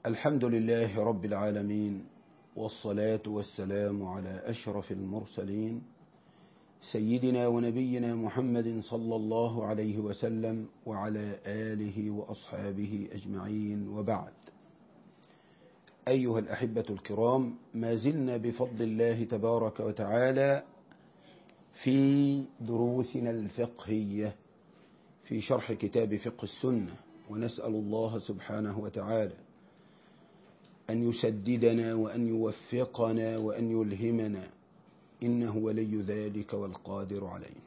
الحمد لله رب العالمين والصلاة والسلام على أشرف المرسلين سيدنا ونبينا محمد صلى الله عليه وسلم وعلى آله وأصحابه أجمعين وبعد أيها الأحبة الكرام ما زلنا بفضل الله تبارك وتعالى في دروسنا الفقهية في شرح كتاب فقه السنة ونسأل الله سبحانه وتعالى أن يسددنا وأن يوفقنا وأن يلهمنا إنه ولي ذلك والقادر عليه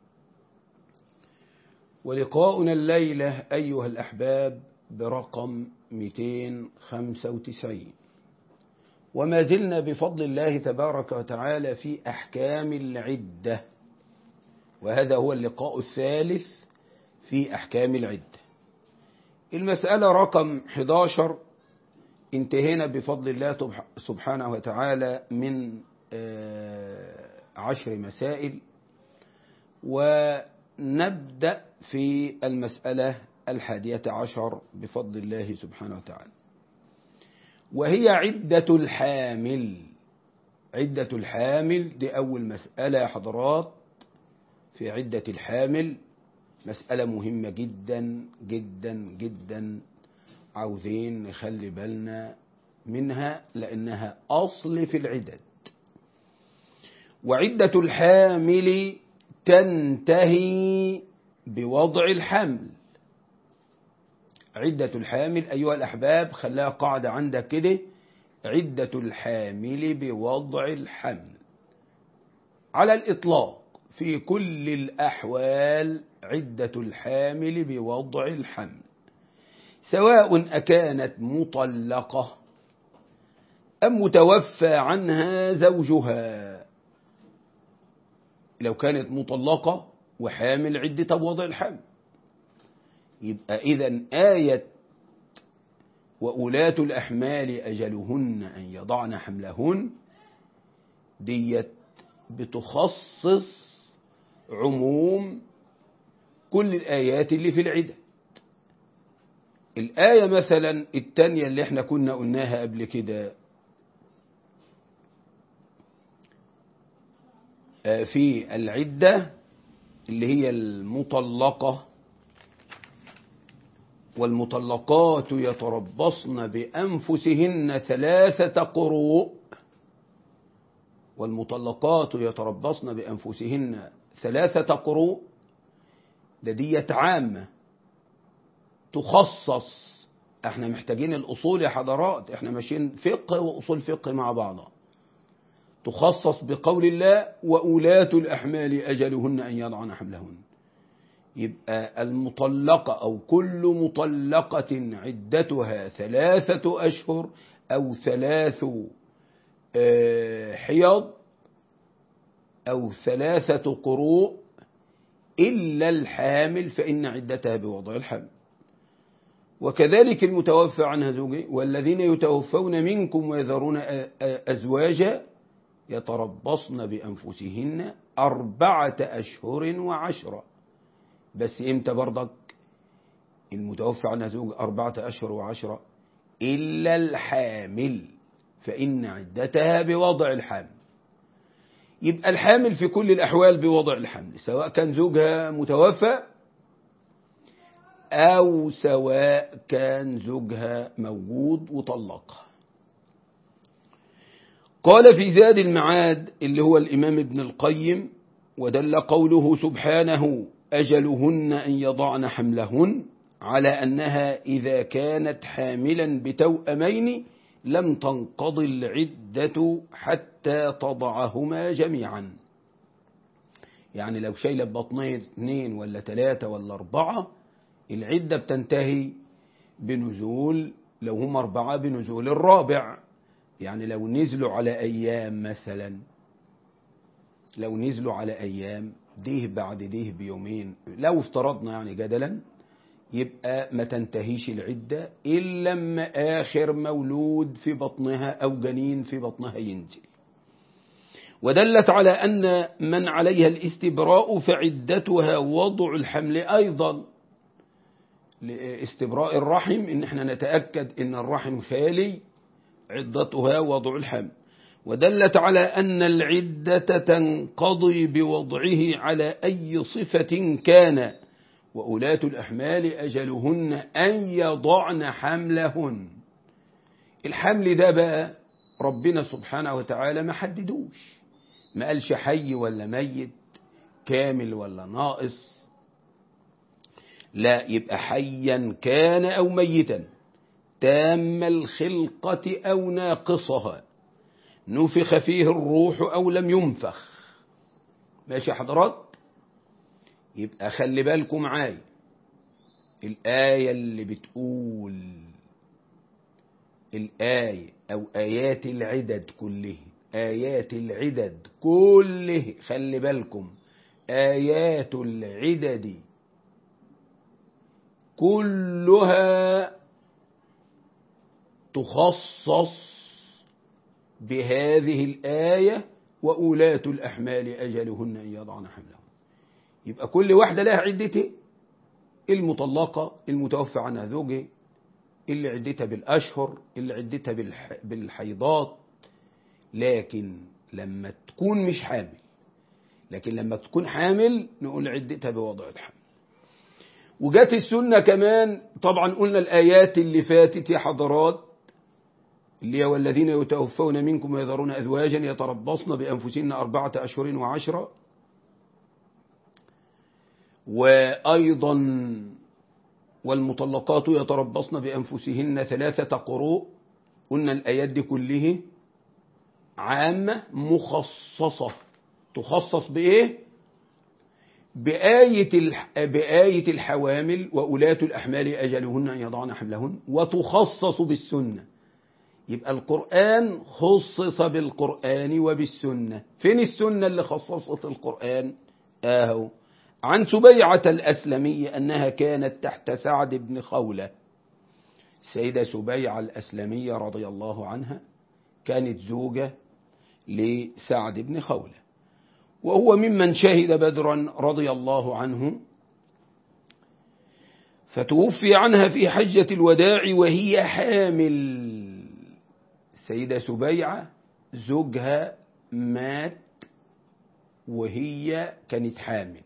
ولقاؤنا الليلة أيها الأحباب برقم 295 وما زلنا بفضل الله تبارك وتعالى في أحكام العدة وهذا هو اللقاء الثالث في أحكام العدة المسألة رقم 11 انتهينا بفضل الله سبحانه وتعالى من عشر مسائل ونبدأ في المسألة الحادية عشر بفضل الله سبحانه وتعالى وهي عدة الحامل عدة الحامل دي أول مسألة يا حضرات في عدة الحامل مسألة مهمة جدا جدا جدا عاوزين نخلي بالنا منها لأنها أصل في العدد وعدة الحامل تنتهي بوضع الحمل عدة الحامل أيها الأحباب خلاها قاعدة عندك كده عدة الحامل بوضع الحمل على الإطلاق في كل الأحوال عدة الحامل بوضع الحمل سواء أكانت مطلقة أم متوفى عنها زوجها لو كانت مطلقة وحامل عدة بوضع الحمل يبقى إذا آية وأولاة الأحمال أجلهن أن يضعن حملهن ديت بتخصص عموم كل الآيات اللي في العدة الآية مثلا التانية اللي احنا كنا قلناها قبل كده في العدة اللي هي المطلقة والمطلقات يتربصن بأنفسهن ثلاثة قروء والمطلقات يتربصن بأنفسهن ثلاثة قروء ده ديت عامة تخصص احنا محتاجين الأصول يا حضرات احنا ماشيين فقه وأصول فقه مع بعضها تخصص بقول الله وأولاة الأحمال أجلهن أن يضعن حملهن يبقى المطلقة أو كل مطلقة عدتها ثلاثة أشهر أو ثلاث حيض أو ثلاثة قروء إلا الحامل فإن عدتها بوضع الحمل وكذلك المتوفى عنها زوجه والذين يتوفون منكم ويذرون أزواجا يتربصن بأنفسهن أربعة أشهر وعشرة بس إمتى برضك المتوفى عنها زوج أربعة أشهر وعشرة إلا الحامل فإن عدتها بوضع الحمل يبقى الحامل في كل الأحوال بوضع الحمل سواء كان زوجها متوفى أو سواء كان زوجها موجود وطلقها قال في زاد المعاد اللي هو الإمام ابن القيم ودل قوله سبحانه أجلهن أن يضعن حملهن على أنها إذا كانت حاملا بتوأمين لم تنقضي العدة حتى تضعهما جميعا يعني لو شايلة بطنين اثنين ولا ثلاثة ولا أربعة العدة بتنتهي بنزول لو هم أربعة بنزول الرابع يعني لو نزلوا على أيام مثلا لو نزلوا على أيام ده بعد ده بيومين لو افترضنا يعني جدلا يبقى ما تنتهيش العدة إلا لما آخر مولود في بطنها أو جنين في بطنها ينزل ودلت على أن من عليها الاستبراء فعدتها وضع الحمل أيضا لاستبراء الرحم ان احنا نتأكد ان الرحم خالي عدتها وضع الحمل ودلت على أن العدة تنقضي بوضعه على أي صفة كان وأولاة الأحمال أجلهن أن يضعن حملهن الحمل ده بقى ربنا سبحانه وتعالى ما حددوش ما قالش حي ولا ميت كامل ولا ناقص لا يبقى حيا كان أو ميتا تام الخلقة أو ناقصها نفخ فيه الروح أو لم ينفخ ماشي حضرات يبقى خلي بالكم معايا الآية اللي بتقول الآية أو آيات العدد كله آيات العدد كله خلي بالكم آيات العدد كلها تخصص بهذه الآية وأولاة الأحمال أجلهن أن يضعن حملهن يبقى كل واحدة لها عدتها المطلقة المتوفى عنها زوجها اللي عدتها بالأشهر اللي عدتها بالح... بالحيضات لكن لما تكون مش حامل لكن لما تكون حامل نقول عدتها بوضع الحمل وجات السنة كمان طبعا قلنا الآيات اللي فاتت يا حضرات اللي هي والذين يتوفون منكم ويذرون أزواجا يتربصن بأنفسهن أربعة أشهر وعشرة وأيضا والمطلقات يتربصن بأنفسهن ثلاثة قروء قلنا الآيات دي كله عامة مخصصة تخصص بإيه؟ بآية, الح... بآية الحوامل وأولاة الأحمال أجلهن أن يضعن حملهن وتخصص بالسنة يبقى القرآن خصص بالقرآن وبالسنة فين السنة اللي خصصت القرآن آهو عن سبيعة الأسلمية أنها كانت تحت سعد بن خولة السيدة سبيعة الأسلمية رضي الله عنها كانت زوجة لسعد بن خولة وهو ممن شهد بدرا رضي الله عنه فتوفي عنها في حجة الوداع وهي حامل السيدة سبيعة زوجها مات وهي كانت حامل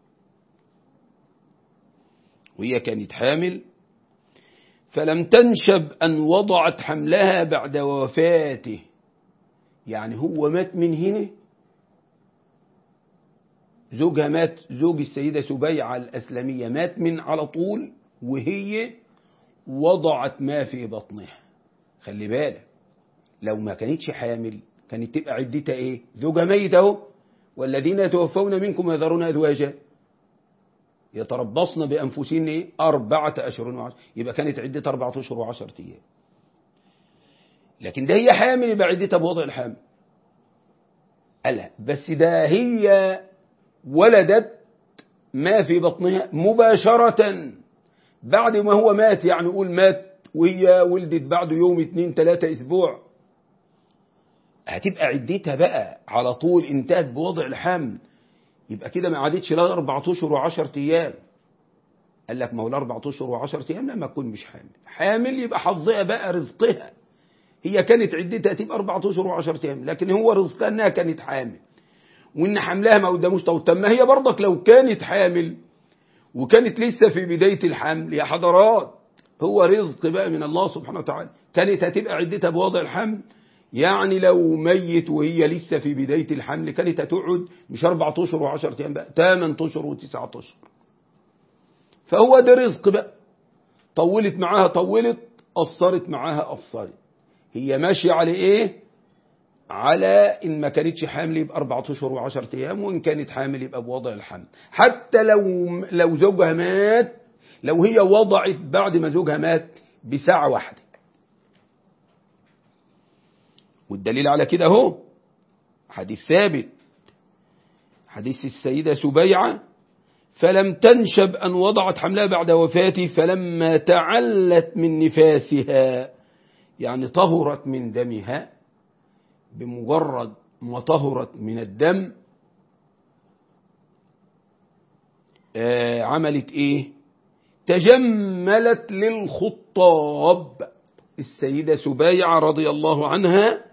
وهي كانت حامل فلم تنشب أن وضعت حملها بعد وفاته يعني هو مات من هنا زوجها مات زوج السيدة سبيعة الأسلمية مات من على طول وهي وضعت ما في بطنها خلي بالك لو ما كانتش حامل كانت تبقى عدتها ايه زوجها ميت اهو والذين يتوفون منكم ويذرون ازواجا يتربصن بانفسهن ايه اربعه اشهر وعشر يبقى كانت عدتها اربعه اشهر وعشرة ايام لكن ده هي حامل يبقى عدتها بوضع الحمل قالها بس ده هي ولدت ما في بطنها مباشرة بعد ما هو مات يعني قول مات وهي ولدت بعده يوم اتنين تلاتة اسبوع هتبقى عدتها بقى على طول انتهت بوضع الحمل يبقى كده ما عادتش لا أربعة أشهر وعشرة أيام قال لك ما هو الأربعة أشهر وعشرة أيام لما تكون مش حامل حامل يبقى حظها بقى رزقها هي كانت عدتها تبقى أربعة أشهر وعشرة أيام لكن هو رزقها أنها كانت حامل وإن حملها ما قداموش طب ما هي برضك لو كانت حامل وكانت لسه في بداية الحمل يا حضرات هو رزق بقى من الله سبحانه وتعالى كانت هتبقى عدتها بوضع الحمل يعني لو ميت وهي لسه في بداية الحمل كانت هتقعد مش أربعة أشهر وعشرة أيام بقى ثمان أشهر وتسعة أشهر فهو ده رزق بقى طولت معاها طولت قصرت معاها قصرت هي ماشية على إيه على إن ما كانتش حامل يبقى أربعة أشهر وعشرة أيام وإن كانت حامل يبقى بوضع الحمل حتى لو لو زوجها مات لو هي وضعت بعد ما زوجها مات بساعة واحدة والدليل على كده اهو حديث ثابت حديث السيدة سبيعة فلم تنشب أن وضعت حملها بعد وفاته فلما تعلت من نفاسها يعني طهرت من دمها بمجرد ما طهرت من الدم آه عملت ايه تجملت للخطاب السيدة سبيعة رضي الله عنها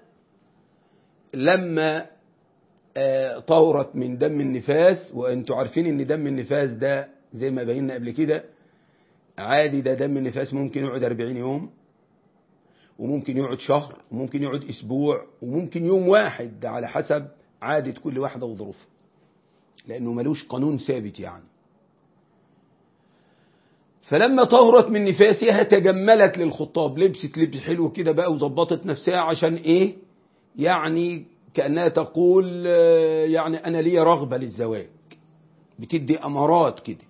لما طهرت من دم النفاس وانتوا عارفين ان دم النفاس ده زي ما بينا قبل كده عادي ده دم النفاس ممكن يقعد 40 يوم وممكن يقعد شهر وممكن يقعد اسبوع وممكن يوم واحد ده على حسب عادة كل واحدة وظروفها لانه ملوش قانون ثابت يعني فلما طهرت من نفاسها تجملت للخطاب لبست لبس حلو كده بقى وظبطت نفسها عشان ايه يعني كأنها تقول يعني أنا لي رغبة للزواج بتدي أمارات كده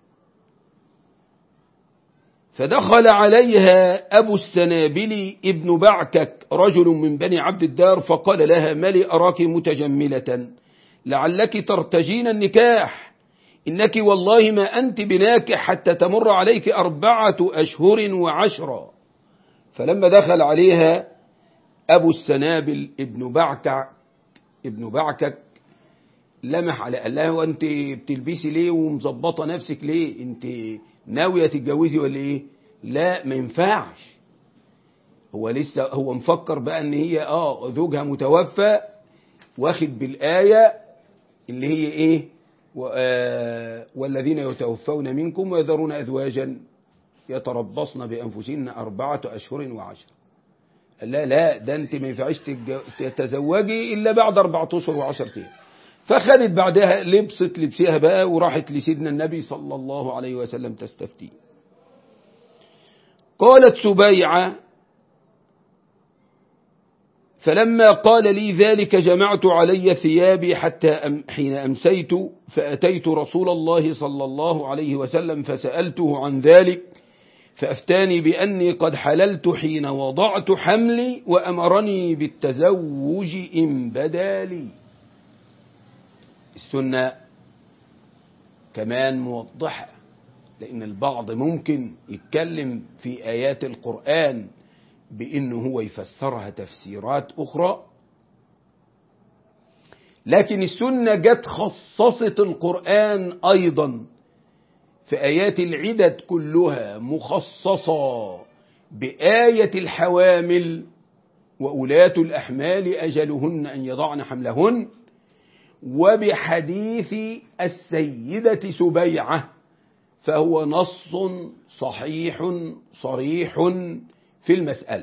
فدخل عليها أبو السنابل ابن بعكك رجل من بني عبد الدار فقال لها ما لي أراك متجملة لعلك ترتجين النكاح إنك والله ما أنت بناكح حتى تمر عليك أربعة أشهر وعشرة فلما دخل عليها أبو السنابل ابن بعكك ابن بعكك لمح على قال لها وانت بتلبسي ليه ومظبطه نفسك ليه انت ناويه تتجوزي ولا ايه لا ما ينفعش هو لسه هو مفكر بقى ان هي اه زوجها متوفى واخد بالايه اللي هي ايه آه والذين يتوفون منكم ويذرون ازواجا يتربصن بانفسهن اربعه اشهر وعشره لا لا ده انت ما ينفعش تتزوجي الا بعد اربعة اشهر وعشرة ايام فخدت بعدها لبست لبسها بقى وراحت لسيدنا النبي صلى الله عليه وسلم تستفتيه قالت سبيعة فلما قال لي ذلك جمعت علي ثيابي حتى أم حين أمسيت فأتيت رسول الله صلى الله عليه وسلم فسألته عن ذلك فأفتاني بأني قد حللت حين وضعت حملي وأمرني بالتزوج إن بدا لي السنة كمان موضحة لأن البعض ممكن يتكلم في آيات القرآن بأنه هو يفسرها تفسيرات أخرى لكن السنة جت خصصت القرآن أيضا في آيات العدد كلها مخصصة بآية الحوامل وأولاة الأحمال أجلهن أن يضعن حملهن وبحديث السيدة سبيعة فهو نص صحيح صريح في المسألة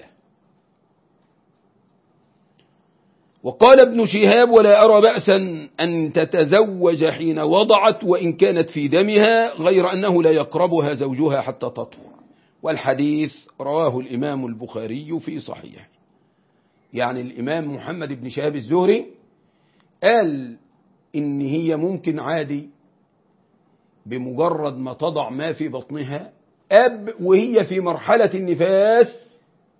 وقال ابن شهاب ولا أرى بأسا أن تتزوج حين وضعت وإن كانت في دمها غير أنه لا يقربها زوجها حتى تطهر والحديث رواه الإمام البخاري في صحيح يعني الإمام محمد بن شهاب الزهري قال إن هي ممكن عادي بمجرد ما تضع ما في بطنها أب وهي في مرحلة النفاس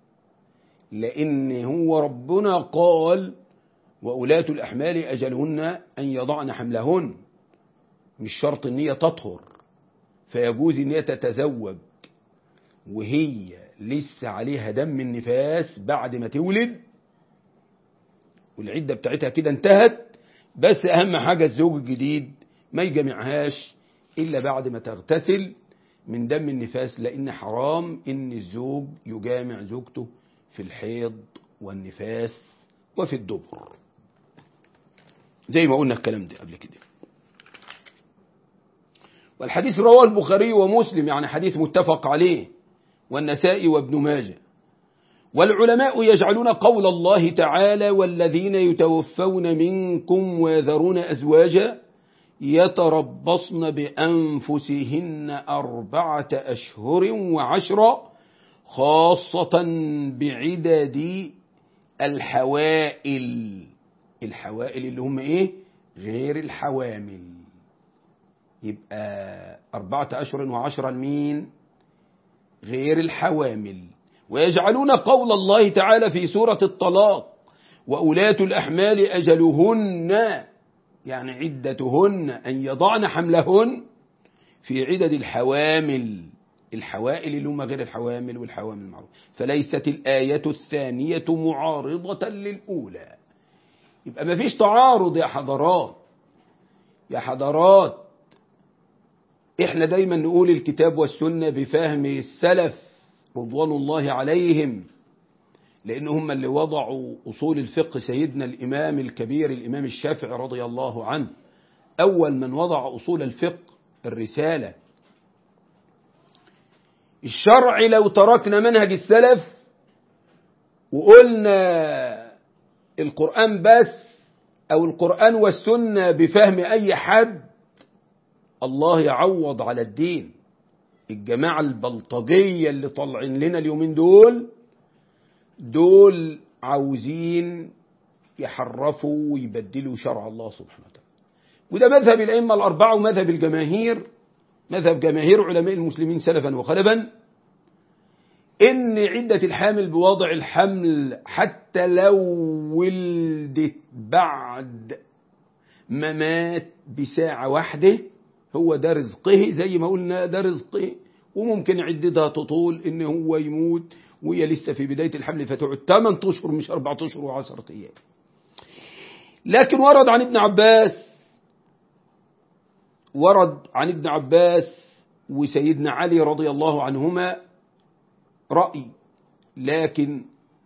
لأن هو ربنا قال وأولاة الأحمال أجلهن أن يضعن حملهن مش شرط ان هي تطهر فيجوز ان هي تتزوج وهي لسه عليها دم النفاس بعد ما تولد والعدة بتاعتها كده انتهت بس أهم حاجة الزوج الجديد ما يجمعهاش إلا بعد ما تغتسل من دم النفاس لأن حرام إن الزوج يجامع زوجته في الحيض والنفاس وفي الدبر زي ما قلنا الكلام ده قبل كده والحديث رواه البخاري ومسلم يعني حديث متفق عليه والنسائي وابن ماجه والعلماء يجعلون قول الله تعالى والذين يتوفون منكم ويذرون أزواجا يتربصن بأنفسهن أربعة أشهر وعشرا خاصة بعدد الحوائل الحوائل اللي هم ايه غير الحوامل يبقى أربعة أشهر وعشرة لمين غير الحوامل ويجعلون قول الله تعالى في سورة الطلاق وأولاة الأحمال أجلهن يعني عدتهن أن يضعن حملهن في عدد الحوامل الحوائل اللي هم غير الحوامل والحوامل المعروف فليست الآية الثانية معارضة للأولى يبقى ما فيش تعارض يا حضرات يا حضرات احنا دايما نقول الكتاب والسنة بفهم السلف رضوان الله عليهم لأن هم اللي وضعوا أصول الفقه سيدنا الإمام الكبير الإمام الشافعي رضي الله عنه أول من وضع أصول الفقه الرسالة الشرع لو تركنا منهج السلف وقلنا القرآن بس أو القرآن والسنة بفهم أي حد الله يعوض على الدين الجماعة البلطجية اللي طالعين لنا اليومين دول دول عاوزين يحرفوا ويبدلوا شرع الله سبحانه وتعالى وده مذهب الأئمة الأربعة ومذهب الجماهير مذهب جماهير علماء المسلمين سلفا وخلفا إن عدة الحامل بوضع الحمل حتى لو ولدت بعد ما مات بساعة واحدة هو ده رزقه زي ما قلنا ده رزقه وممكن عدتها تطول إن هو يموت وهي لسه في بداية الحمل فتقعد 8 أشهر مش 4 أشهر و10 أيام لكن ورد عن ابن عباس ورد عن ابن عباس وسيدنا علي رضي الله عنهما رأي لكن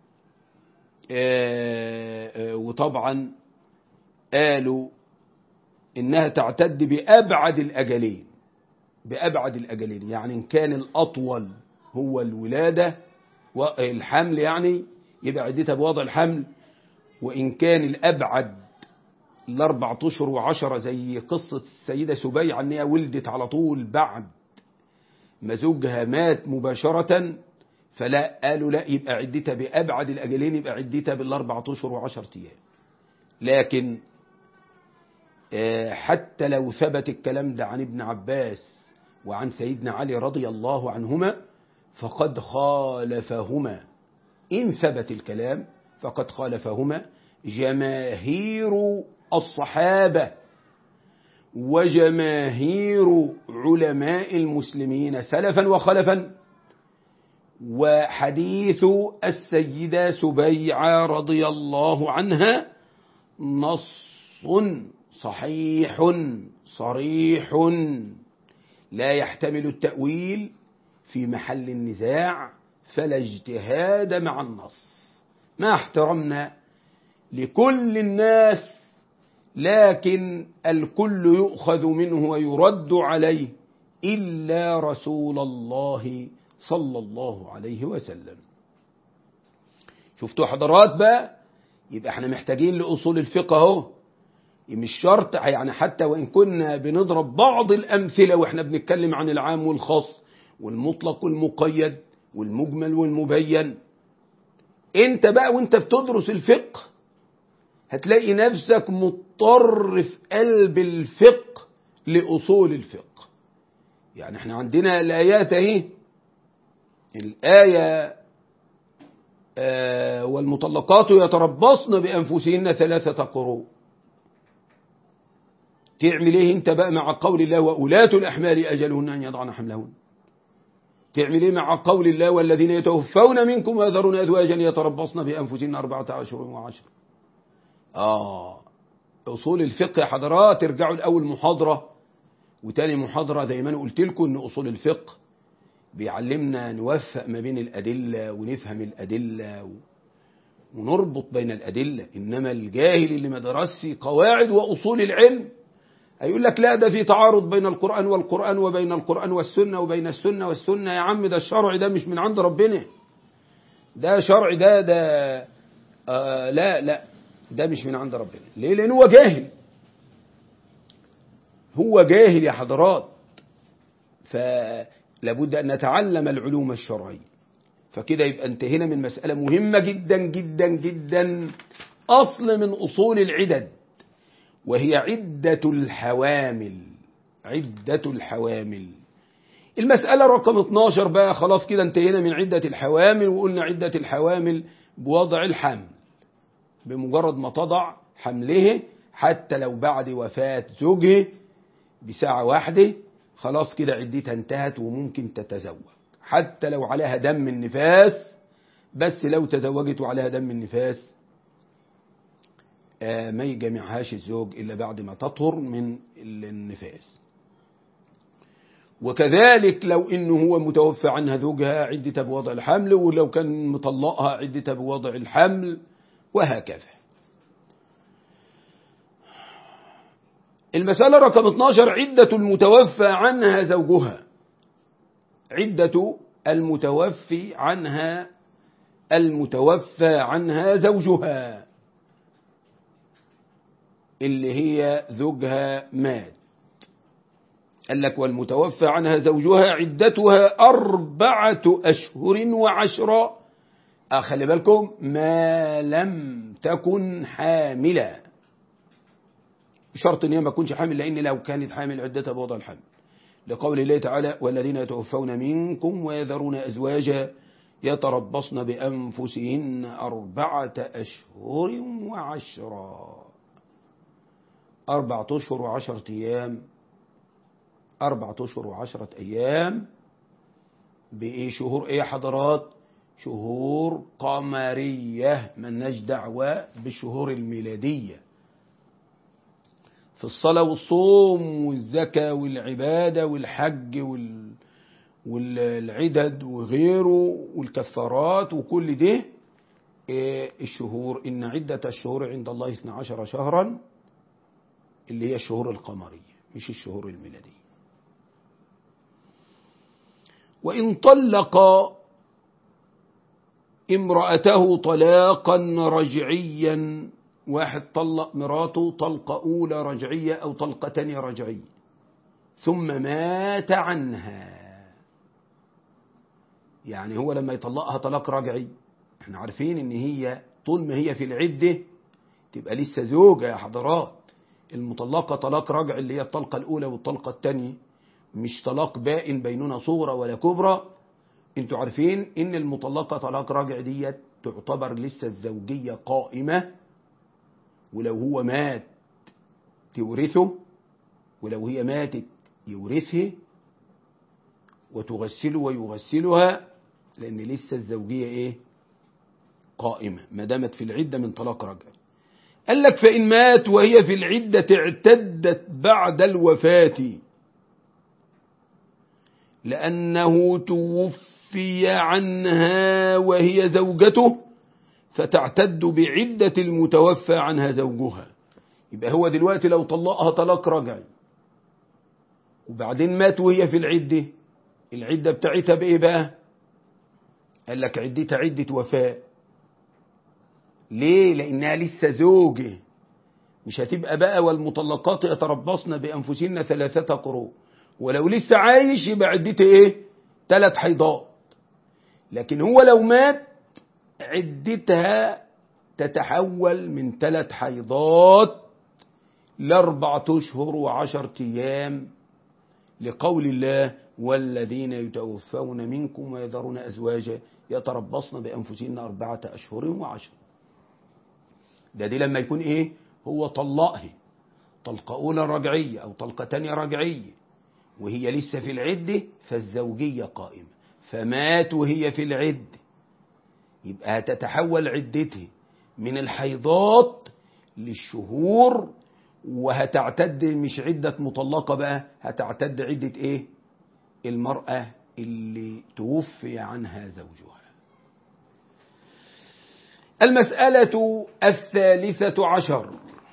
آآ آآ وطبعا قالوا إنها تعتد بأبعد الأجلين بأبعد الأجلين يعني إن كان الأطول هو الولادة الحمل يعني يبقى عدتها بوضع الحمل وإن كان الأبعد الأربع أشهر وعشرة زي قصة السيدة سبيعة أن هي ولدت على طول بعد ما زوجها مات مباشرة فلا قالوا لا يبقى عدتها بأبعد الأجلين يبقى عدتها بالأربع أشهر وعشرة أيام لكن حتى لو ثبت الكلام ده عن ابن عباس وعن سيدنا علي رضي الله عنهما فقد خالفهما إن ثبت الكلام فقد خالفهما جماهير الصحابة وجماهير علماء المسلمين سلفا وخلفا وحديث السيدة سبيعة رضي الله عنها نص صحيح صريح لا يحتمل التأويل في محل النزاع فلا اجتهاد مع النص ما احترمنا لكل الناس لكن الكل يؤخذ منه ويرد عليه إلا رسول الله صلى الله عليه وسلم شفتوا حضرات بقى يبقى احنا محتاجين لأصول الفقه اهو مش شرط يعني حتى وإن كنا بنضرب بعض الأمثلة وإحنا بنتكلم عن العام والخاص والمطلق والمقيد والمجمل والمبين انت بقى وانت بتدرس الفقه هتلاقي نفسك مضطر في قلب الفقه لأصول الفقه يعني احنا عندنا الآيات اهي الآية آه والمطلقات يتربصن بأنفسهن ثلاثة قروء تعمل ايه انت بقى مع قول الله وأولاة الأحمال أجلهن أن يضعن حملهن تعمل ايه مع قول الله والذين يتوفون منكم ويذرون أزواجا يتربصن بأنفسهن أربعة أشهر وعشر آه أصول الفقه يا حضرات ترجعوا لأول محاضرة وتاني محاضرة زي ما أنا قلت لكم إن أصول الفقه بيعلمنا نوفق ما بين الأدلة ونفهم الأدلة ونربط بين الأدلة إنما الجاهل اللي ما درسش قواعد وأصول العلم هيقول لك لا ده في تعارض بين القرآن والقرآن وبين القرآن والسنة وبين السنة والسنة يا عم ده الشرع ده مش من عند ربنا ده شرع ده ده آه لا لا ده مش من عند ربنا ليه لأنه هو جاهل هو جاهل يا حضرات فلابد أن نتعلم العلوم الشرعية فكده يبقى انتهينا من مسألة مهمة جدا جدا جدا أصل من أصول العدد وهي عدة الحوامل عدة الحوامل المسألة رقم 12 بقى خلاص كده انتهينا من عدة الحوامل وقلنا عدة الحوامل بوضع الحمل بمجرد ما تضع حمله حتى لو بعد وفاة زوجه بساعة واحدة خلاص كده عدتها انتهت وممكن تتزوج حتى لو عليها دم النفاس بس لو تزوجت وعليها دم النفاس ما يجمعهاش الزوج إلا بعد ما تطهر من النفاس وكذلك لو إنه هو متوفى عنها زوجها عدة بوضع الحمل ولو كان مطلقها عدة بوضع الحمل وهكذا المسألة رقم 12 عدة المتوفى عنها زوجها عدة المتوفي عنها المتوفى عنها زوجها اللي هي زوجها مات قال لك والمتوفى عنها زوجها عدتها أربعة أشهر وعشرة خلي بالكم ما لم تكن حاملة بشرط ان هي ما تكونش حامل لأن لو كانت حامل عدتها بوضع الحمل لقول الله تعالى والذين يتوفون منكم ويذرون أزواجا يتربصن بأنفسهن أربعة أشهر وعشرا أربعة أشهر وعشرة أيام أربعة أشهر وعشرة أيام بإيه شهور إيه حضرات شهور قمرية ملناش دعوة بالشهور الميلادية في الصلاة والصوم والزكاة والعبادة والحج وال والعدد وغيره والكفارات وكل ده الشهور إن عدة الشهور عند الله 12 شهرا اللي هي الشهور القمرية مش الشهور الميلادية وإن طلق امرأته طلاقا رجعيا واحد طلق مراته طلقة أولى رجعية أو طلقة تانية رجعية ثم مات عنها يعني هو لما يطلقها طلاق رجعي احنا عارفين ان هي طول ما هي في العدة تبقى لسه زوجة يا حضرات المطلقة طلاق رجع اللي هي الطلقة الأولى والطلقة الثانية مش طلاق بائن بيننا صغرى ولا كبرى انتوا عارفين ان المطلقة طلاق رجع ديت تعتبر لسه الزوجية قائمة ولو هو مات تورثه ولو هي ماتت يورثها وتغسله ويغسلها لأن لسه الزوجية إيه قائمة ما دامت في العدة من طلاق رجع قال لك فإن مات وهي في العدة اعتدت بعد الوفاة لأنه توفي عنها وهي زوجته فتعتد بعدة المتوفى عنها زوجها يبقى هو دلوقتي لو طلقها طلاق رجعي وبعدين مات وهي في العدة العدة بتاعتها بإيه بقى قال لك عدتها عدة وفاء ليه لأنها لسه زوجة مش هتبقى بقى والمطلقات يتربصن بأنفسهن ثلاثة قروء ولو لسه عايش يبقى عدتها ايه ثلاث حيضات لكن هو لو مات عدتها تتحول من ثلاث حيضات لأربعة أشهر وعشرة أيام لقول الله والذين يتوفون منكم ويذرون أزواجا يتربصن بأنفسهن أربعة أشهر وعشرة ده دي لما يكون إيه هو طلقها طلقة أولى رجعية أو طلقة تانية رجعية وهي لسه في العدة فالزوجية قائمة فمات وهي في العدة يبقى هتتحول عدته من الحيضات للشهور وهتعتد مش عدة مطلقة بقى هتعتد عدة ايه المرأة اللي توفي عنها زوجها المسألة الثالثة عشر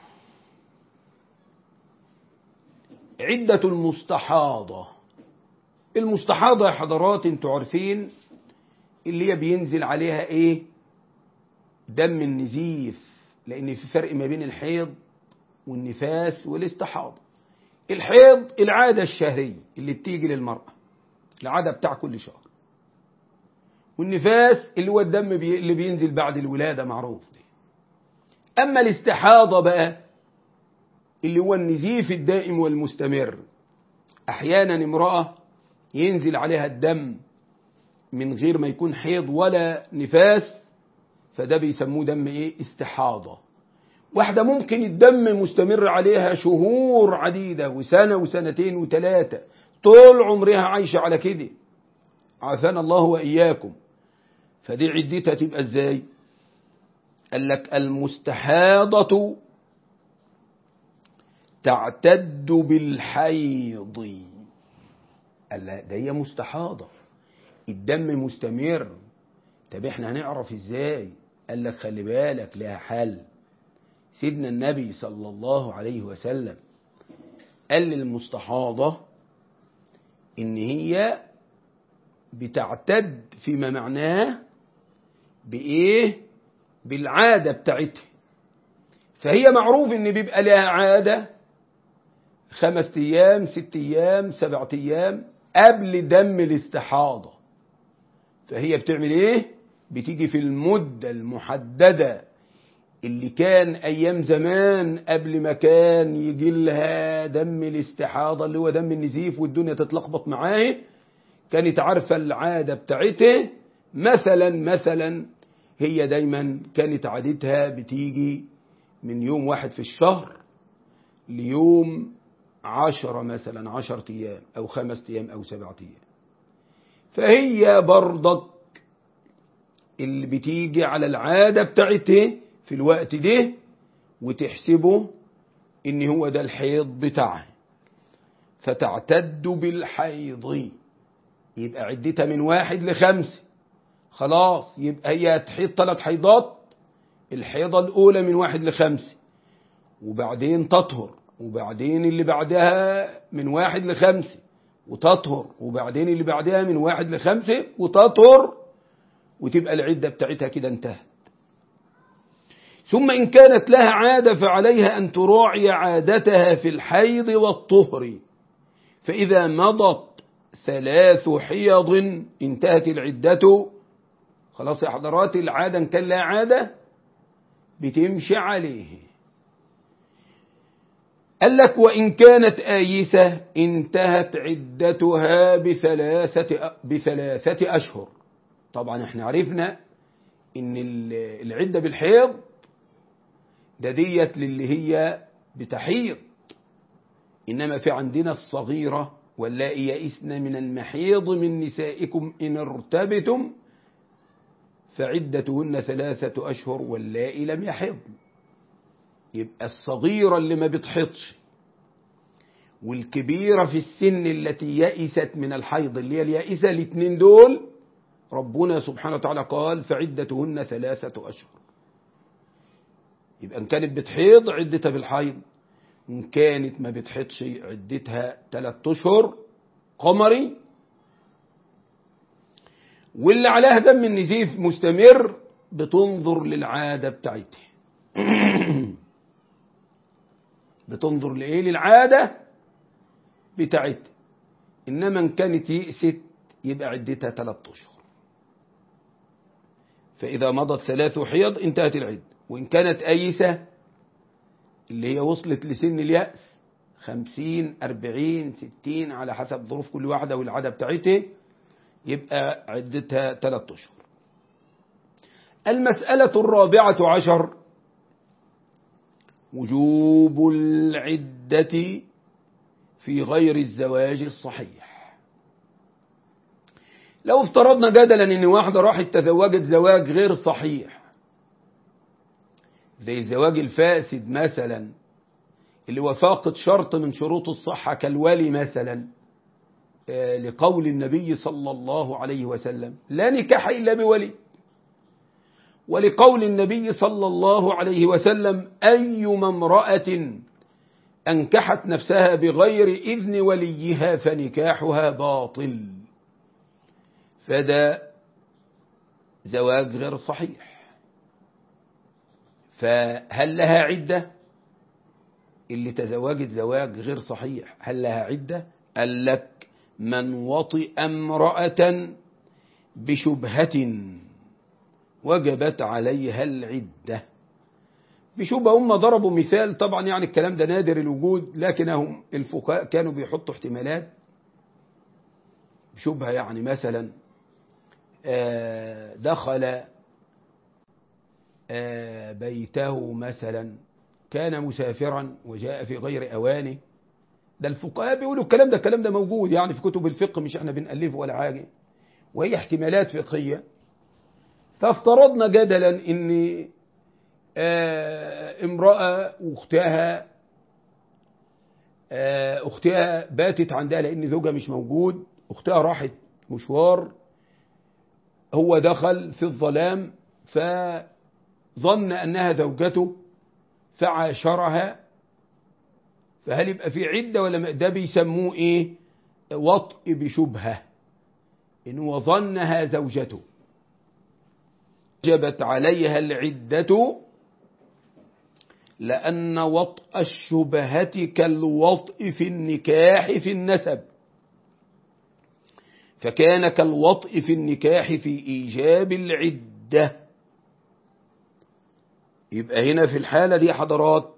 عدة المستحاضة المستحاضة يا حضرات انتوا عارفين اللي هي بينزل عليها ايه دم النزيف لان في فرق ما بين الحيض والنفاس والاستحاضة الحيض العادة الشهرية اللي بتيجي للمرأة العادة بتاع كل شهر والنفاس اللي هو الدم بي اللي بينزل بعد الولادة معروف دي. أما الاستحاضة بقى اللي هو النزيف الدائم والمستمر أحيانا امرأة ينزل عليها الدم من غير ما يكون حيض ولا نفاس فده بيسموه دم ايه استحاضة واحدة ممكن الدم مستمر عليها شهور عديدة وسنة وسنتين وثلاثة طول عمرها عايشة على كده عافانا الله وإياكم فدي عدتها تبقى ازاي قال لك المستحاضة تعتد بالحيض قال لا ده هي مستحاضة الدم مستمر طب احنا هنعرف ازاي قال لك خلي بالك لها حل سيدنا النبي صلى الله عليه وسلم قال للمستحاضة ان هي بتعتد فيما معناه بايه بالعادة بتاعتها فهي معروف ان بيبقى لها عادة خمس ايام ست ايام سبعة ايام قبل دم الاستحاضة فهي بتعمل ايه بتيجي في المدة المحددة اللي كان ايام زمان قبل ما كان يجي لها دم الاستحاضة اللي هو دم النزيف والدنيا تتلخبط معاه كانت عارفة العادة بتاعتها مثلا مثلا هي دايما كانت عادتها بتيجي من يوم واحد في الشهر ليوم عشرة مثلا عشرة أيام أو خمسة أيام أو سبعة أيام فهي برضك اللي بتيجي على العادة بتاعتها في الوقت ده وتحسبه إن هو ده الحيض بتاعها فتعتد بالحيض يبقى عدتها من واحد لخمسة خلاص يبقى هي تحيض ثلاث حيضات الحيضة الأولى من واحد لخمسة وبعدين تطهر وبعدين اللي بعدها من واحد لخمسة وتطهر وبعدين اللي بعدها من واحد لخمسة وتطهر وتبقى العدة بتاعتها كده انتهت ثم إن كانت لها عادة فعليها أن تراعي عادتها في الحيض والطهر فإذا مضت ثلاث حيض انتهت العدة خلاص يا حضرات العادة إن كان لها عادة بتمشي عليه قال لك وإن كانت آيسة انتهت عدتها بثلاثة, بثلاثة أشهر طبعا احنا عرفنا ان العدة بالحيض ده ديت للي هي بتحيض إنما في عندنا الصغيرة واللائي يئسن من المحيض من نسائكم إن ارتبتم فعدتهن ثلاثة أشهر واللائي لم يحضن يبقى الصغيرة اللي ما بتحضش والكبيرة في السن التي يئست من الحيض اللي هي اليائسة الاثنين دول ربنا سبحانه وتعالى قال فعدتهن ثلاثة أشهر يبقى إن كانت بتحيض عدتها بالحيض إن كانت ما بتحيضش عدتها ثلاثة أشهر قمري واللي عليها دم النزيف مستمر بتنظر للعادة بتاعتها بتنظر لإيه للعادة بتاعتها إنما إن كانت يئست يبقى عدتها ثلاثة أشهر فإذا مضت ثلاث حيض انتهت العدة وإن كانت أيسة اللي هي وصلت لسن اليأس خمسين أربعين ستين على حسب ظروف كل واحدة والعادة بتاعتها يبقى عدتها ثلاثة أشهر المسألة الرابعة عشر وجوب العدة في غير الزواج الصحيح لو افترضنا جدلا ان واحدة راحت تزوجت زواج غير صحيح زي الزواج الفاسد مثلا اللي هو فاقد شرط من شروط الصحة كالولي مثلا لقول النبي صلى الله عليه وسلم لا نكاح إلا بولي ولقول النبي صلى الله عليه وسلم أيما امرأة أنكحت نفسها بغير إذن وليها فنكاحها باطل فده زواج غير صحيح فهل لها عدة اللي تزوجت زواج غير صحيح هل لها عدة قال لك من وطئ امرأة بشبهة وجبت عليها العدة بشبهة هم ضربوا مثال طبعا يعني الكلام ده نادر الوجود لكنهم الفقهاء كانوا بيحطوا احتمالات بشبهة يعني مثلا دخل بيته مثلا كان مسافرا وجاء في غير أوانه ده الفقهاء بيقولوا الكلام ده الكلام ده موجود يعني في كتب الفقه مش احنا بنألفه ولا حاجة وهي احتمالات فقهية فافترضنا جدلا ان امرأة واختها اختها باتت عندها لان زوجها مش موجود أختها راحت مشوار هو دخل في الظلام فظن أنها زوجته فعاشرها فهل يبقى في عدة ولا ده بيسموه إيه وطء بشبهة إن هو ظنها زوجته وجبت عليها العدة لأن وطء الشبهة كالوطء في النكاح في النسب فكان كالوطء في النكاح في إيجاب العدة يبقى هنا في الحالة دي حضرات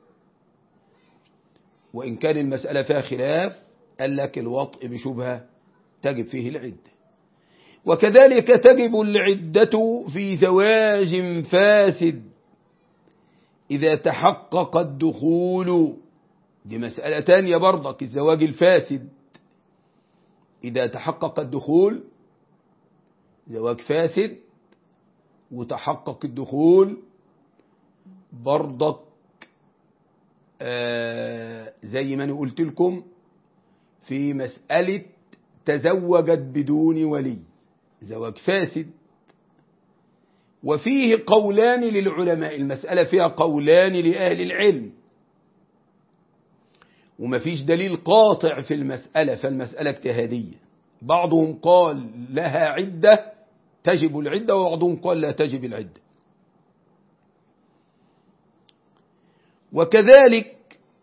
وإن كان المسألة فيها خلاف قال لك الوطء بشبهة تجب فيه العدة وكذلك تجب العدة في زواج فاسد إذا تحقق الدخول دي مسألة تانية برضك الزواج الفاسد إذا تحقق الدخول زواج فاسد وتحقق الدخول برضك آه زي ما أنا قلت لكم في مسألة تزوجت بدون ولي زواج فاسد وفيه قولان للعلماء المسألة فيها قولان لأهل العلم وما فيش دليل قاطع في المسألة فالمسألة اجتهادية بعضهم قال لها عدة تجب العدة وبعضهم قال لا تجب العدة وكذلك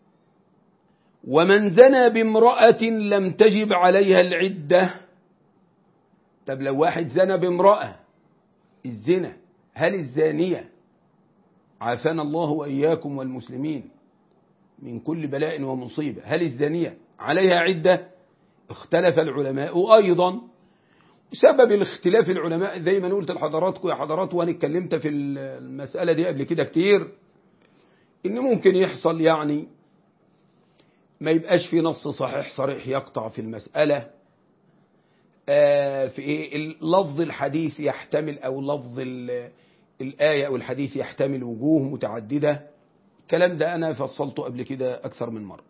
ومن زنى بامرأة لم تجب عليها العدة طب لو واحد زنى بامرأة الزنا هل الزانية عافانا الله وإياكم والمسلمين من كل بلاء ومصيبة هل الزانية عليها عدة اختلف العلماء أيضا سبب الاختلاف العلماء زي ما قلت لحضراتكم يا حضرات وأنا اتكلمت في المسألة دي قبل كده كتير إن ممكن يحصل يعني ما يبقاش في نص صحيح صريح يقطع في المسألة آه في إيه لفظ الحديث يحتمل أو لفظ الآية أو الحديث يحتمل وجوه متعددة الكلام ده أنا فصلته قبل كده أكثر من مرة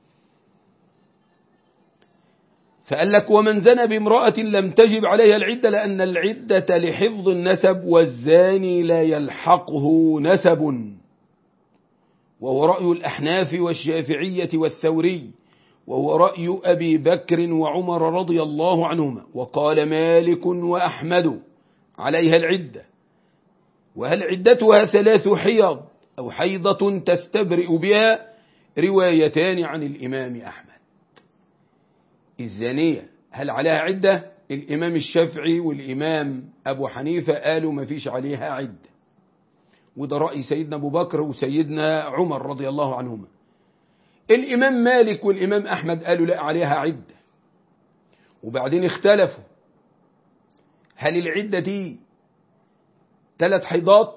فقال لك ومن زنى بامرأة لم تجب عليها العدة لأن العدة لحفظ النسب والزاني لا يلحقه نسب وهو رأي الأحناف والشافعية والثوري وهو رأي أبي بكر وعمر رضي الله عنهما وقال مالك وأحمد عليها العدة وهل عدتها ثلاث حيض أو حيضة تستبرئ بها روايتان عن الإمام أحمد الزانية هل عليها عدة الإمام الشافعي والإمام أبو حنيفة قالوا ما فيش عليها عدة وده رأي سيدنا أبو بكر وسيدنا عمر رضي الله عنهما الإمام مالك والإمام أحمد قالوا لا عليها عدة وبعدين اختلفوا هل العدة دي ثلاث حيضات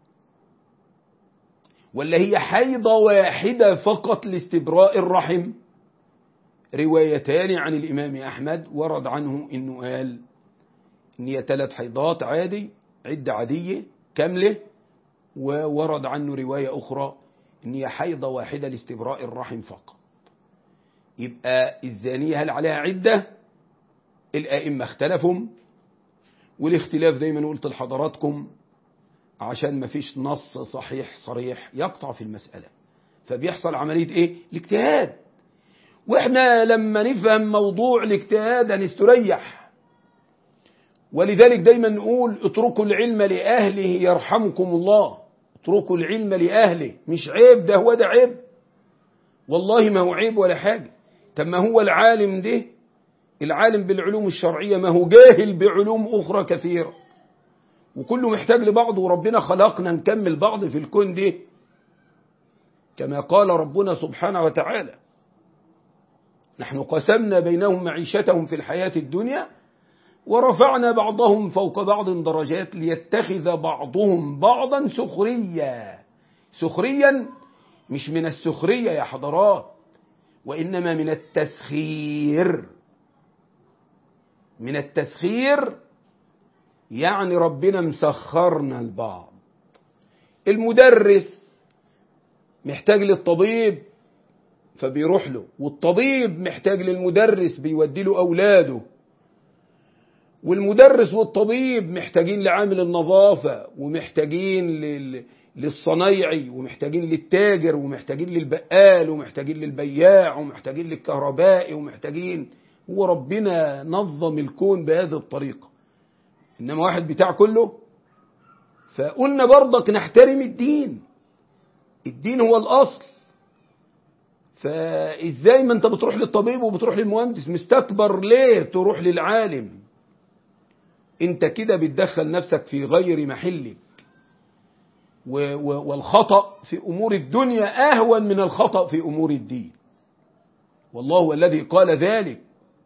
ولا هي حيضة واحدة فقط لاستبراء الرحم روايتان عن الإمام أحمد ورد عنه إنه قال إن هي ثلاث حيضات عادي عدة عادية كاملة وورد عنه رواية أخرى إن هي حيضة واحدة لاستبراء الرحم فقط يبقى الزانية هل عليها عدة الآئمة اختلفوا والاختلاف زي ما قلت لحضراتكم عشان ما فيش نص صحيح صريح يقطع في المسألة فبيحصل عملية ايه الاجتهاد واحنا لما نفهم موضوع الاجتهاد هنستريح ولذلك دايما نقول اتركوا العلم لأهله يرحمكم الله اتركوا العلم لأهله مش عيب ده هو ده عيب والله ما هو عيب ولا حاجة طب ما هو العالم ده العالم بالعلوم الشرعية ما هو جاهل بعلوم أخرى كثيرة وكله محتاج لبعض وربنا خلقنا نكمل بعض في الكون ده كما قال ربنا سبحانه وتعالى نحن قسمنا بينهم معيشتهم في الحياة الدنيا ورفعنا بعضهم فوق بعض درجات ليتخذ بعضهم بعضا سخريا سخريا مش من السخرية يا حضرات وإنما من التسخير من التسخير يعني ربنا مسخرنا البعض المدرس محتاج للطبيب فبيروح له والطبيب محتاج للمدرس بيودي له أولاده والمدرس والطبيب محتاجين لعامل النظافة ومحتاجين لل... للصنايعي ومحتاجين للتاجر ومحتاجين للبقال ومحتاجين للبياع ومحتاجين للكهربائي ومحتاجين هو ربنا نظم الكون بهذه الطريقة إنما واحد بتاع كله فقلنا برضك نحترم الدين الدين هو الأصل فإزاي ما أنت بتروح للطبيب وبتروح للمهندس مستكبر ليه تروح للعالم أنت كده بتدخل نفسك في غير محلك والخطأ في أمور الدنيا أهون من الخطأ في أمور الدين والله هو الذي قال ذلك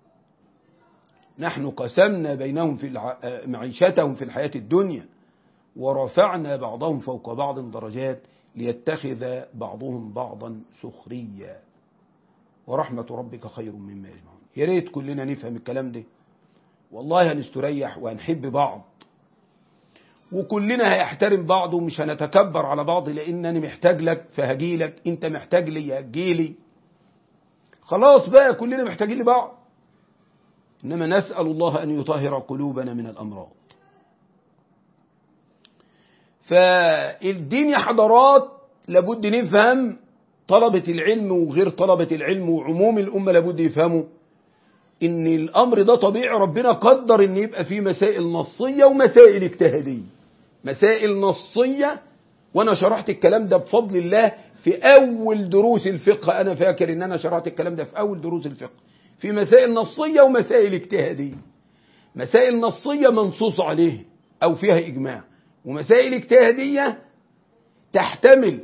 نحن قسمنا بينهم في الع... معيشتهم في الحياة الدنيا ورفعنا بعضهم فوق بعض درجات ليتخذ بعضهم بعضا سخريا ورحمة ربك خير مما يجمعون يا ريت كلنا نفهم الكلام ده والله هنستريح وهنحب بعض وكلنا هيحترم بعض ومش هنتكبر على بعض لان انا محتاج لك فهجي لك انت محتاج لي هتجيلي خلاص بقى كلنا محتاجين لبعض انما نسال الله ان يطهر قلوبنا من الامراض فالدين يا حضرات لابد نفهم طلبة العلم وغير طلبة العلم وعموم الأمة لابد يفهموا إن الأمر ده طبيعي ربنا قدر إن يبقى فيه مسائل نصية ومسائل اجتهادية مسائل نصية وأنا شرحت الكلام ده بفضل الله في أول دروس الفقه أنا فاكر إن أنا شرحت الكلام ده في أول دروس الفقه في مسائل نصية ومسائل اجتهادية مسائل نصية منصوص عليه أو فيها إجماع ومسائل اجتهادية تحتمل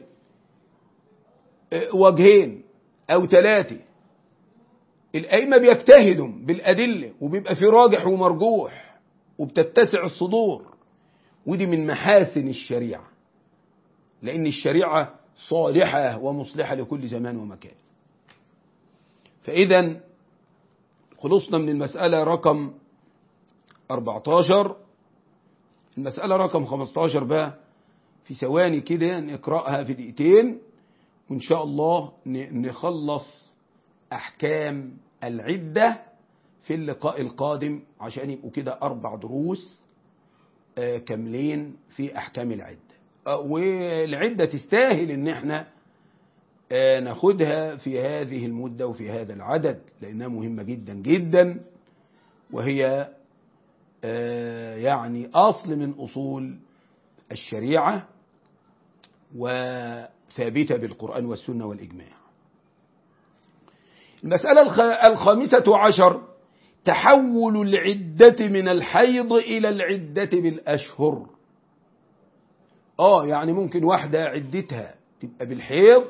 وجهين أو ثلاثة الأئمة بيجتهدوا بالأدلة وبيبقى في راجح ومرجوح وبتتسع الصدور ودي من محاسن الشريعة لأن الشريعة صالحة ومصلحة لكل زمان ومكان فإذا خلصنا من المسألة رقم 14 المسألة رقم 15 بقى في ثواني كده نقرأها في دقيقتين وإن شاء الله نخلص أحكام العدة في اللقاء القادم عشان يبقوا كده أربع دروس كاملين في أحكام العدة والعدة تستاهل إن احنا ناخدها في هذه المدة وفي هذا العدد لأنها مهمة جدا جدا وهي يعني أصل من أصول الشريعة وثابتة بالقرآن والسنة والإجماع المسألة الخامسة عشر تحول العدة من الحيض إلى العدة بالأشهر آه يعني ممكن واحدة عدتها تبقى بالحيض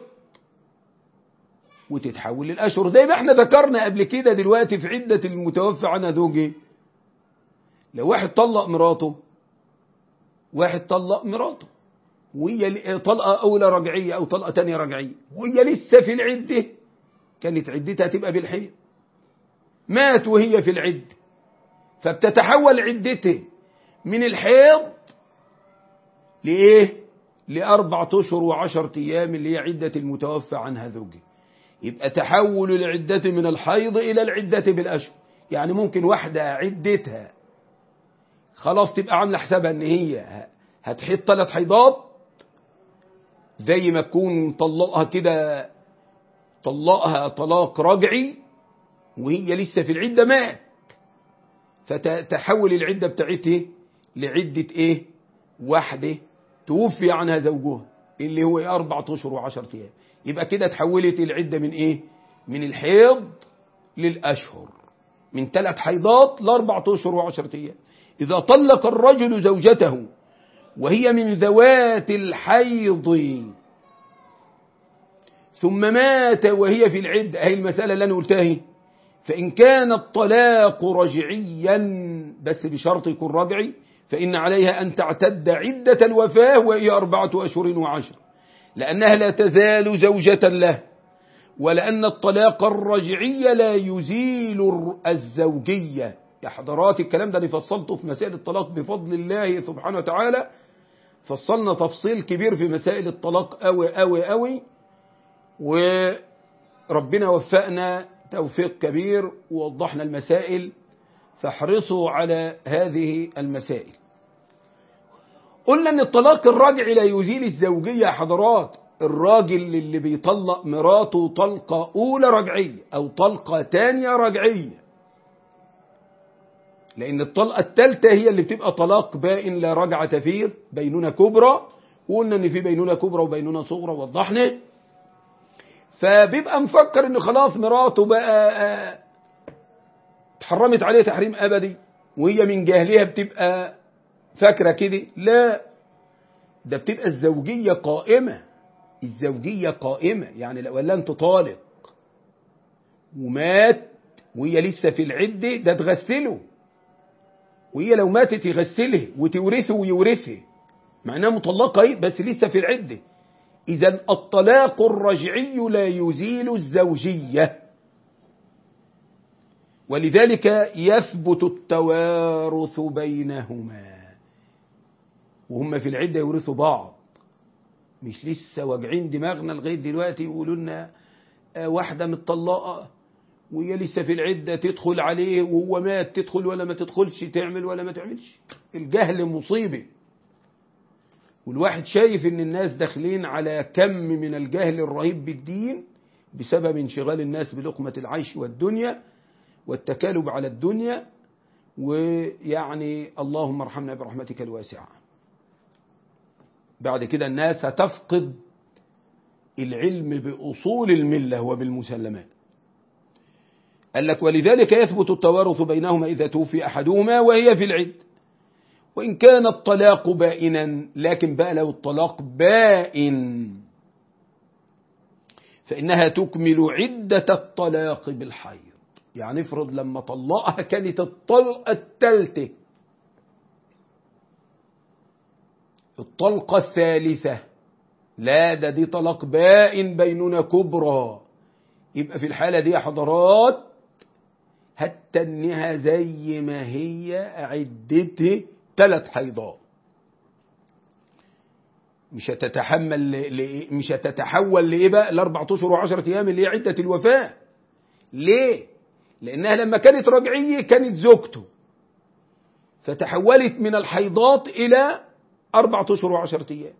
وتتحول للأشهر زي ما احنا ذكرنا قبل كده دلوقتي في عدة المتوفى عنها زوجه لو واحد طلق مراته واحد طلق مراته وهي طلقة أولى رجعية أو طلقة تانية رجعية وهي لسه في العدة كانت عدتها تبقى بالحيض مات وهي في العدة فبتتحول عدته من الحيض لإيه؟ لأربعة أشهر وعشرة أيام اللي هي عدة المتوفى عنها زوجه يبقى تحول العدة من الحيض إلى العدة بالأشهر يعني ممكن واحدة عدتها خلاص تبقى عاملة حسابها ان هي هتحيط ثلاث حيضات زي ما تكون طلقها كده طلقها طلاق رجعي وهي لسه في العدة مات فتحول العدة بتاعتها لعدة ايه واحدة توفي عنها زوجها اللي هو أربعة أشهر وعشرة أيام يبقى كده تحولت العدة من ايه من الحيض للأشهر من ثلاث حيضات لأربعة أشهر وعشرة أيام إذا طلق الرجل زوجته وهي من ذوات الحيض ثم مات وهي في العدة هي المسألة اللي أنا قلتها فإن كان الطلاق رجعيا بس بشرط يكون رجعي فإن عليها أن تعتد عدة الوفاة وهي أربعة أشهر وعشر لأنها لا تزال زوجة له ولأن الطلاق الرجعي لا يزيل الزوجية يا حضرات الكلام ده اللي فصلته في مسائل الطلاق بفضل الله سبحانه وتعالى فصلنا تفصيل كبير في مسائل الطلاق قوي قوي قوي ربنا وفقنا توفيق كبير ووضحنا المسائل فاحرصوا على هذه المسائل قلنا ان الطلاق الراجعي لا يزيل الزوجية يا حضرات الراجل اللي بيطلق مراته طلقة أولى رجعية أو طلقة تانية رجعية لأن الطلقة الثالثة هي اللي بتبقى طلاق بائن لا رجعة فيه بينونة كبرى وقلنا إن في بينونة كبرى وبينونة صغرى وضحنا فبيبقى مفكر إن خلاص مراته بقى اتحرمت عليه تحريم أبدي وهي من جهلها بتبقى فاكرة كده لا ده بتبقى الزوجية قائمة الزوجية قائمة يعني لو ولا انت طالق ومات وهي لسه في العدة ده تغسله وهي لو ماتت يغسله وتورثه ويورثه مع انها مطلقة ايه بس لسه في العدة اذا الطلاق الرجعي لا يزيل الزوجية ولذلك يثبت التوارث بينهما وهم في العدة يورثوا بعض مش لسه واجعين دماغنا لغاية دلوقتي يقولوا لنا واحدة متطلقة وهي لسه في العدة تدخل عليه وهو مات تدخل ولا ما تدخلش تعمل ولا ما تعملش الجهل مصيبة والواحد شايف ان الناس داخلين على كم من الجهل الرهيب بالدين بسبب انشغال الناس بلقمة العيش والدنيا والتكالب على الدنيا ويعني اللهم ارحمنا برحمتك الواسعة بعد كده الناس هتفقد العلم بأصول الملة وبالمسلمات قال لك ولذلك يثبت التوارث بينهما إذا توفي أحدهما وهي في العد وإن كان الطلاق بائنا لكن بقى لو الطلاق بائن فإنها تكمل عدة الطلاق بالحيض يعني افرض لما طلقها كانت الطلقة الثالثة الطلقة الثالثة لا ده دي طلاق بائن بيننا كبرى يبقى في الحالة دي يا حضرات هتنها زي ما هي عدته ثلاث حيضات مش هتتحمل ل... مش هتتحول لايه بقى الاربع اشهر وعشرة ايام اللي هي عده الوفاه ليه لانها لما كانت رجعيه كانت زوجته فتحولت من الحيضات الى أربعة أشهر وعشرة أيام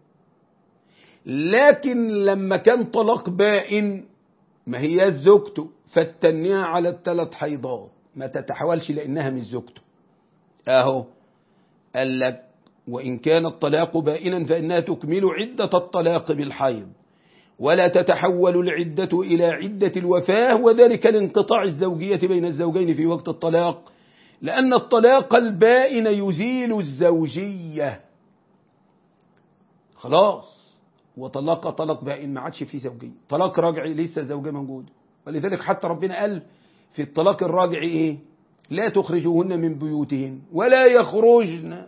لكن لما كان طلاق بائن ما هي زوجته فالتنيها على الثلاث حيضات ما تتحولش لأنها مش زوجته أهو قال لك وإن كان الطلاق بائنا فإنها تكمل عدة الطلاق بالحيض ولا تتحول العدة إلى عدة الوفاة وذلك لانقطاع الزوجية بين الزوجين في وقت الطلاق لأن الطلاق البائن يزيل الزوجية خلاص وطلق طلق بائن ما عادش فيه زوجية طلاق راجعي لسه الزوجية موجودة ولذلك حتى ربنا قال في الطلاق الراجعي ايه لا تخرجوهن من بيوتهن ولا يخرجن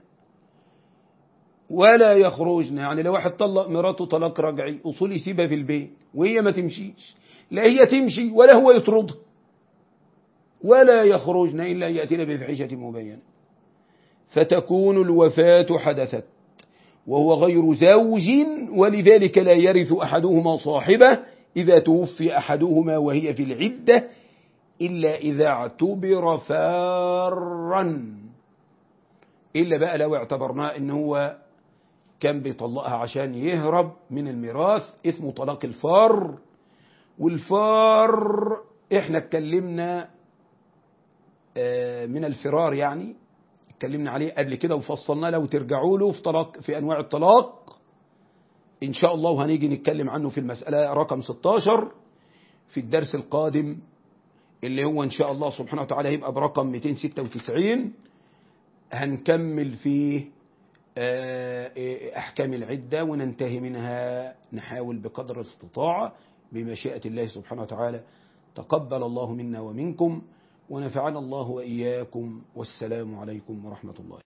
ولا يخرجن يعني لو واحد طلق مراته طلاق رجعي اصول يسيبها في البيت وهي ما تمشيش لا هي تمشي ولا هو يطردها ولا يخرجن الا ياتين بفحشه مبينه فتكون الوفاه حدثت وهو غير زوج ولذلك لا يرث أحدهما صاحبه إذا توفي أحدهما وهي في العدة إلا إذا اعتبر فارا إلا بقى لو اعتبرناه إن هو كان بيطلقها عشان يهرب من الميراث اسمه طلاق الفار والفار احنا اتكلمنا من الفرار يعني اتكلمنا عليه قبل كده وفصلنا له وترجعوا له في طلاق في انواع الطلاق ان شاء الله وهنيجي نتكلم عنه في المسألة رقم 16 في الدرس القادم اللي هو ان شاء الله سبحانه وتعالى هيبقى برقم 296 هنكمل فيه احكام العدة وننتهي منها نحاول بقدر الاستطاعة بمشيئة الله سبحانه وتعالى تقبل الله منا ومنكم ونفعنا الله وإياكم والسلام عليكم ورحمة الله